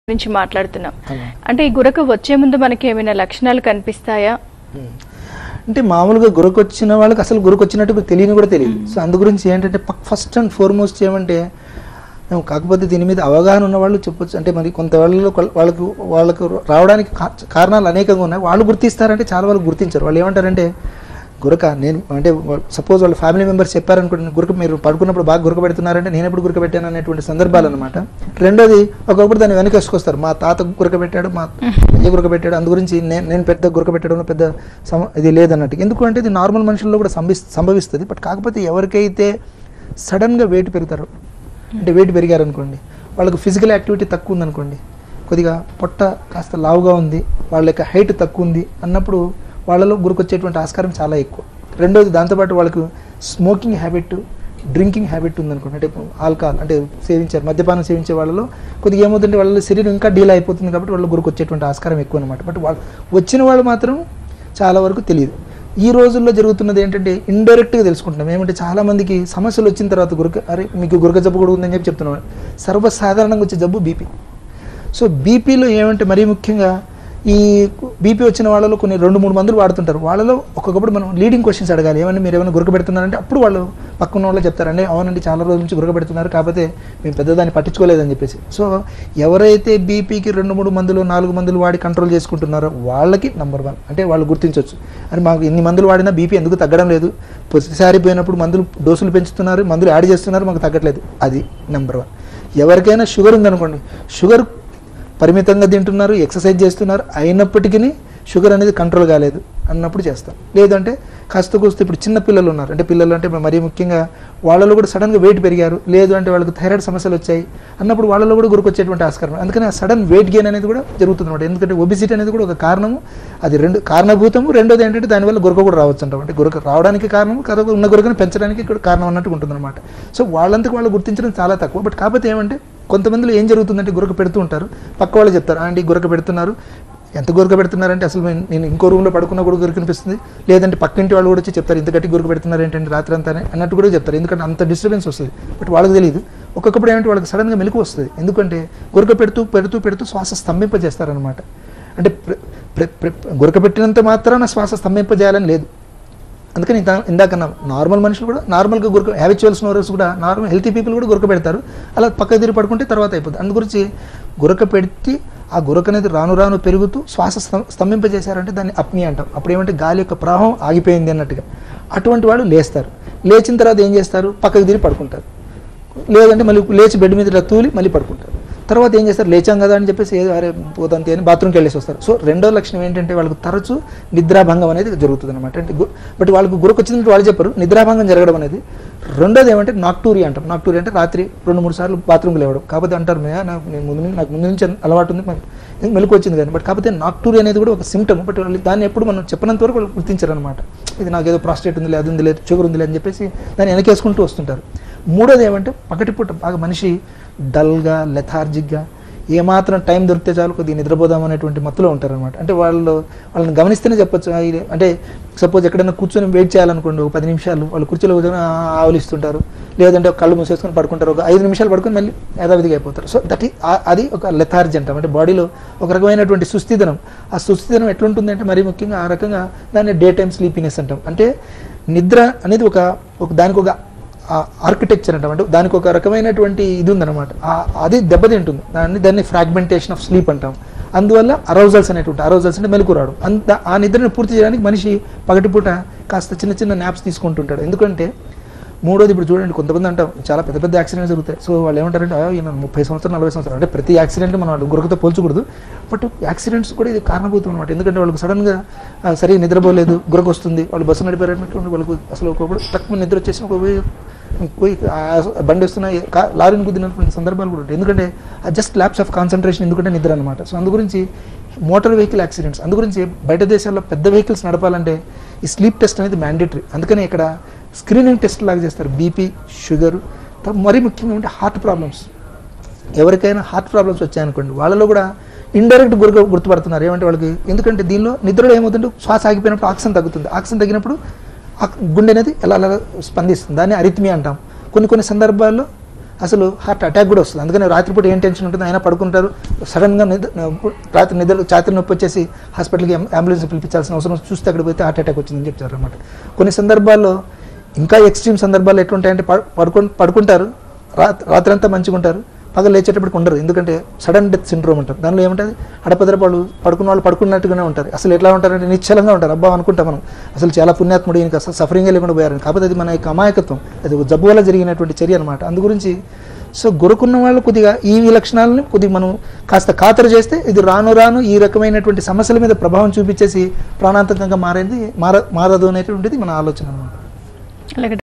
గురించి మాట్లాడుతున్నాం అవును. అంటే ఈ గురక వచ్చే ముందు మనకి ఏమైనా లక్షణాలు కనిపిస్తాయా ఉమ్. అంటే మామూలుగా గురకొచ్చిన వాళ్ళకి అసలు గురకొచ్చినట్టు తెలియని కూడా తెలియదు సో అందు గురించి ఏంటంటే ఫస్ట్ అండ్ ఫార్మోస్ట్ ఏమంటే మేము కాకపోతే దీని మీద అవగాహన ఉన్న వాళ్ళు చెప్పొచ్చు అంటే మరి కొంత వాళ్ళలో కొల్- వాళ్ళకు వాళ్ళకు రావడానికి కా- కారణాలు అనేకంగా ఉన్నాయి వాళ్ళు గుర్తిస్తారంటే చాలా వాళ్ళు గుర్తించారు వాళ్ళు ఏమంటారంటే గురక నేను అంటే సపోజ్ వాళ్ళ ఫ్యామిలీ మెంబర్స్ చెప్పారనుకోండి గురక మీరు పడుకున్నప్పుడు బాగా గురక పెడుతున్నారంటే నేను ఎప్పుడు గురక పెట్టాను అనేటువంటి సందర్భాలు అనమాట రెండోది ఒకప్పుడు దాన్ని వెనక వేసుకొస్తారు మా తాత గురక పెట్టాడు మా అయ్య గురక పెట్టాడు అందు గురించి నేను నేను పెద్ద గురక పెట్టడంలో పెద్ద సమ ఇది లేదన్నట్టు ఎందుకు అంటే ఇది నార్మల్ మనుషుల్లో కూడా సంభి సంభవిస్తుంది బట్ కాకపోతే ఎవరికైతే సడన్గా వెయిట్ పెరుగుతారో అంటే వెయిట్ పెరిగారనుకోండి వాళ్ళకి ఫిజికల్ యాక్టివిటీ తక్కువ ఉందనుకోండి కొద్దిగా పొట్ట కాస్త లావుగా ఉంది వాళ్ళ యొక్క హైట్ తక్కువ ఉంది అన్నప్పుడు వాళ్ళలో గురికొచ్చేటువంటి ఆస్కారం చాలా ఎక్కువ రెండోది దాంతోపాటు వాళ్ళకు స్మోకింగ్ హ్యాబిట్ డ్రింకింగ్ హ్యాబిట్ ఉందనుకోండి అంటే ఆల్కహాల్ అంటే సేవించారు మద్యపానం సేవించే వాళ్ళలో కొద్దిగా ఏమవుతుంటే వాళ్ళ శరీరం ఇంకా డీల్ అయిపోతుంది కాబట్టి వాళ్ళు గురికొచ్చేటువంటి ఆస్కారం ఎక్కువ అనమాట బట్ వాళ్ళు వచ్చిన వాళ్ళు మాత్రం చాలా వరకు తెలియదు ఈ రోజుల్లో జరుగుతున్నది ఏంటంటే ఇండైరెక్ట్గా తెలుసుకుంటున్నాం ఏమంటే చాలా మందికి సమస్యలు వచ్చిన తర్వాత గురక అరే మీకు గురక జబ్బు కూడా ఉందని చెప్పి చెప్తున్నాం సర్వసాధారణంగా వచ్చే జబ్బు బీపీ సో బీపీలో ఏమంటే మరీ ముఖ్యంగా ఈ బీపీ వచ్చిన వాళ్ళలో కొన్ని రెండు మూడు మందులు వాడుతుంటారు వాళ్ళలో ఒక్కొక్కప్పుడు మనం లీడింగ్ క్వశ్చన్స్ అడగాలి ఏమన్నా మీరు ఏమైనా గురక పెడుతున్నారంటే అప్పుడు వాళ్ళు పక్కన వాళ్ళు చెప్తారండి అవునండి చాలా రోజుల నుంచి గురక పెడుతున్నారు కాకపోతే మేము పెద్దదాన్ని పట్టించుకోలేదని చెప్పేసి సో ఎవరైతే బీపీకి రెండు మూడు మందులు నాలుగు మందులు వాడి కంట్రోల్ చేసుకుంటున్నారో వాళ్ళకి నంబర్ వన్ అంటే వాళ్ళు గుర్తించవచ్చు అని మాకు ఎన్ని మందులు వాడినా బీపీ ఎందుకు తగ్గడం లేదు ప్రతిసారి పోయినప్పుడు మందులు డోసులు పెంచుతున్నారు మందులు యాడ్ చేస్తున్నారు మాకు తగ్గట్లేదు అది నెంబర్ వన్ ఎవరికైనా షుగర్ ఉందనుకోండి షుగర్ పరిమితంగా తింటున్నారు ఎక్సర్సైజ్ చేస్తున్నారు అయినప్పటికీ షుగర్ అనేది కంట్రోల్ కాలేదు అన్నప్పుడు చేస్తాం లేదంటే కాస్త కూస్త ఇప్పుడు చిన్న పిల్లలు ఉన్నారు అంటే పిల్లలు అంటే మరీ ముఖ్యంగా వాళ్ళలో కూడా సడన్గా వెయిట్ పెరిగారు లేదు అంటే వాళ్ళకి థైరాయిడ్ సమస్యలు వచ్చాయి అన్నప్పుడు వాళ్ళలో కూడా గురికొచ్చేటువంటి ఆస్కారం అందుకని ఆ సడన్ వెయిట్ గెయిన్ అనేది కూడా జరుగుతుంది అనమాట ఎందుకంటే ఒబిసిటీ అనేది కూడా ఒక కారణము అది రెండు కారణభూతము రెండోది ఏంటంటే దానివల్ల గురక కూడా రావచ్చు అంటాం అంటే గురక రావడానికి కారణం కాకపోతే ఉన్న గురకను పెంచడానికి కూడా కారణం అన్నట్టు ఉంటుంది అనమాట సో వాళ్ళంతకు వాళ్ళు గుర్తించడం చాలా తక్కువ బట్ కాకపోతే ఏమంటే కొంతమందిలో ఏం జరుగుతుందంటే గురక పెడుతూ ఉంటారు పక్క వాళ్ళు చెప్తారు అండి గురక పెడుతున్నారు ఎంత గురక పెడుతున్నారంటే అసలు నేను- నేను ఇంకో రూమ్లో పడుకున్న కూడా గురక కనిపిస్తుంది లేదంటే పక్కింటి వాళ్ళు కూడా వచ్చి చెప్తారు ఇంత గట్టి గురక పెడుతున్నారు ఏంటంటే రాత్రి అంతా అన్నట్టు కూడా చెప్తారు ఎందుకంటే అంత డిస్టర్బెన్స్ వస్తుంది బట్ వాళ్ళకి తెలియదు ఒక్కొక్కప్పుడు ఏమంటే వాళ్ళకి సడన్గా మెలకు వస్తుంది ఎందుకంటే గురక పెడుతూ పెడుతూ పెడుతూ శ్వాస స్తంభింపజేస్తారనమాట అంటే ప్ర- ప్ర- ప్ర- గురక పెట్టినంత మాత్రాన శ్వాస స్తంభింపజేయాలని లేదు అందుకని ఇంత ఇందాక నార్మల్ మనుషులు కూడా నార్మల్గా గురక హ్యాబిచువల్ స్నోరర్స్ కూడా నార్మల్ హెల్తీ పీపుల్ కూడా గురక పెడతారు అలా పక్క తిరిగి పడుకుంటే తర్వాత అయిపోతుంది అందు గురించి గురక పెడితే ఆ గురక అనేది రాను రాను పెరుగుతూ శ్వాస స్తం- స్తంభింపజేశారంటే దాన్ని అప్ని అంటాం అప్పుడు ఏమంటే గాలి యొక్క ప్రవాహం ఆగిపోయింది అన్నట్టుగా అటువంటి వాళ్ళు లేస్తారు లేచిన తర్వాత ఏం చేస్తారు పక్కకి తిరిగి పడుకుంటారు లేదంటే మళ్ళీ లేచి బెడ్ మీద ఇలా తూలి మళ్ళీ పడుకుంటారు తర్వాత ఏం చేస్తారు లేచాం కదా అని చెప్పేసి ఏదో అరే పోతాంతి అని బాత్రూమ్కి వెళ్ళేసి వస్తారు సో రెండో లక్షణం ఏంటంటే వాళ్ళకి తరచూ నిద్రాభంగం అనేది జరుగుతుంది అనమాట అంటే గు- బట్ వాళ్ళకి గురకు వచ్చిందంటే వాళ్ళు చెప్పరు నిద్రాభంగం జరగడం అనేది రెండోది ఏమంటే నాక్టూరి అంటాం నాక్టూరి అంటే రాత్రి రెండు మూడు సార్లు బాత్రూమ్కి లేవడం కాకపోతే అంటారు మే నాకు నేను ముందు నుంచి- నాకు ముందు నుంచి అలవాటు ఉంది మరి ఎందుకు మెలకు వచ్చింది కానీ బట్ కాకపోతే నాక్టూరి అనేది కూడా ఒక సిమ్టమ్ బట్ వాళ్ళు దాన్ని ఎప్పుడు మనం చెప్పినంత వరకు వాళ్ళు గుర్తించారు అనమాట ఇది నాకు ఏదో ప్రాస్టేట్ ఉంది అది ఉంది లేదు షుగర్ ఉంది అని చెప్పేసి దాన్ని వెనకేసుకుంటూ వస్తుంటారు మూడోది ఏమంటే పగటిపూట బాగా మనిషి డల్గా లెథార్జిక్గా ఏమాత్రం టైం దొరికితే చాలు కొద్దిగా నిద్రపోదాం అనేటువంటి మత్తులో ఉంటారనమాట అంటే వాళ్ళు వాళ్ళని గమనిస్తేనే చెప్పొచ్చు ఆ, ఇది- అంటే సపోజ్ ఎక్కడైనా కూర్చొని వెయిట్ చేయాలనుకోండి ఒక పది నిమిషాలు వాళ్ళు కుర్చీలో కూర్చొని ఆ, ఆవలిస్తుంటారు లేదంటే ఒక కళ్ళు మూసేసుకొని పడుకుంటారు ఒక ఐదు నిమిషాలు పడుకొని మళ్ళీ యథావిధిగా అయిపోతారు సో దట్ అది ఒక లెథార్జీ అంటాం అంటే బాడీలో ఒక రకమైనటువంటి సుస్థితనం ఆ సుస్థితనం ఎట్లుంటుంది అంటే మరీ ముఖ్యంగా ఆ రకంగా దాన్ని డే టైమ్ స్లీపీనెస్ అంటాం అంటే నిద్ర అనేది ఒక ఒక దానికి ఒక ఆర్కిటెక్చర్ అంటాం అంటే దానికి ఒక రకమైనటువంటి ఇది ఉందన్నమాట ఆ- అది దెబ్బతింటుంది దాన్ని దాన్ని ఫ్రాగ్మెంటేషన్ ఆఫ్ స్లీప్ అంటాం అందువల్ల అరౌజల్స్ అనేటువంటి అరౌజల్స్ అంటే మెలకు రావడం అంత ఆ నిద్రను పూర్తి చేయడానికి మనిషి పగటిపూట కాస్త చిన్న చిన్న నాప్స్ తీసుకుంటుంటాడు ఎందుకంటే మూడోది ఇప్పుడు చూడండి కొంతమంది అంటాం చాలా పెద్ద పెద్ద యాక్సిడెంట్స్ జరుగుతాయి సో వాళ్ళు ఏమంటారంటే "అయ్యో, ఈయన ముప్పై సంవత్సరాలు నలభై సంవత్సరాలు అంటే ప్రతి యాక్సిడెంట్ మనం వాళ్ళు గురకతో పోల్చకూడదు బట్ యాక్సిడెంట్స్ కూడా ఇది కారణభూతం అనమాట ఎందుకంటే వాళ్ళకి సడన్గా ఆ, సరిగ్గా నిద్రపోలేదు గురక వస్తుంది వాళ్ళు బస్సు నడిపారన్నటువంటి వాళ్ళకు అసలు ఒకప్పుడు తక్కువ నిద్ర వచ్చేసి ఒక పోయి పోయి ఆ బండి వస్తున్న కా- లారీని గుద్దినటువంటి సందర్భాలు కూడా ఉంటాయి ఎందుకంటే ఆ జస్ట్ ల్యాబ్స్ ఆఫ్ కాన్సన్ట్రేషన్ ఎందుకంటే నిద్ర అనమాట సో అందు గురించి మోటార్ వెహికల్ యాక్సిడెంట్స్ అందు గురించి బయట దేశాల్లో పెద్ద వెహికల్స్ నడపాలంటే ఈ స్లీప్ టెస్ట్ అనేది మ్యాండేటరీ అందుకని ఇక్కడ స్క్రీనింగ్ టెస్ట్ లాగా చేస్తారు బీపీ షుగర్ మరీ ముఖ్యంగా అంటే హార్ట్ ప్రాబ్లమ్స్ ఎవరికైనా హార్ట్ ప్రాబ్లమ్స్ వచ్చాయనుకోండి వాళ్ళలో కూడా ఇండైరెక్ట్ గుర్తు గుర్తుపడుతున్నారు ఏమంటే వాళ్ళకి ఎందుకంటే దీనిలో నిద్రలో ఏమవుతుంటే శ్వాస ఆగిపోయినప్పుడు ఆక్సిజన్ తగ్గుతుంది ఆక్సిజన్ తగ్గినప్పుడు ఆ గుండె అనేది ఎలా ఎలా స్పందిస్తుంది దాన్ని అరిత్మియా అంటాం కొన్ని కొన్ని సందర్భాల్లో అసలు హార్ట్ అటాక్ కూడా వస్తుంది అందుకని రాత్రిపూట ఏం టెన్షన్ ఉంటుంది అయినా పడుకుంటారు సడన్గా నిద్ర రాత్రి నిద్ర ఛాతీ నొప్పి వచ్చేసి హాస్పిటల్కి అంబులెన్స్ పిలిపించాల్సిన అవసరం వస్తుంది. చూస్తే అక్కడ పోతే హార్ట్ అటాక్ వచ్చిందని చెప్తారు అనమాట కొన్ని సందర్భాల్లో ఇంకా ఎక్స్ట్రీమ్ సందర్భాలు ఎట్లుంటాయంటే పడు- పడుకు పడుకుంటారు రాత్రి రాత్రంతా మంచిగా ఉంటారు పగలు లేచేటప్పటికి ఉండరు ఎందుకంటే సడన్ డెత్ సిండ్రోమ్ అంటారు దానిలో ఏముంటుంది అడపదర వాళ్ళు పడుకున్న వాళ్ళు పడుకున్నట్టుగానే ఉంటారు అసలు ఎట్లా ఉంటారంటే నిశ్చలంగా ఉంటారు అబ్బా అనుకుంటాం మనం అసలు చాలా పుణ్యాత్ముడు ఈయనకి అసలు సఫరింగే లేకుండా పోయారని కాకపోతే అది మన యొక్క అమాయకత్వం అది ఒక జబ్బు వల్ల జరిగినటువంటి చర్య అనమాట అందు గురించి సో గొరుకున్న వాళ్ళు కొద్దిగా ఈ ఈ లక్షణాలను కొద్దిగా మనం కాస్త ఖాతరు చేస్తే ఇది రాను రాను ఈ రకమైనటువంటి సమస్యల మీద ప్రభావం చూపించేసి ప్రాణాంతకంగా మారేది మార మారదు అనేటువంటిది మన ఆలోచన అనమాట అలాగే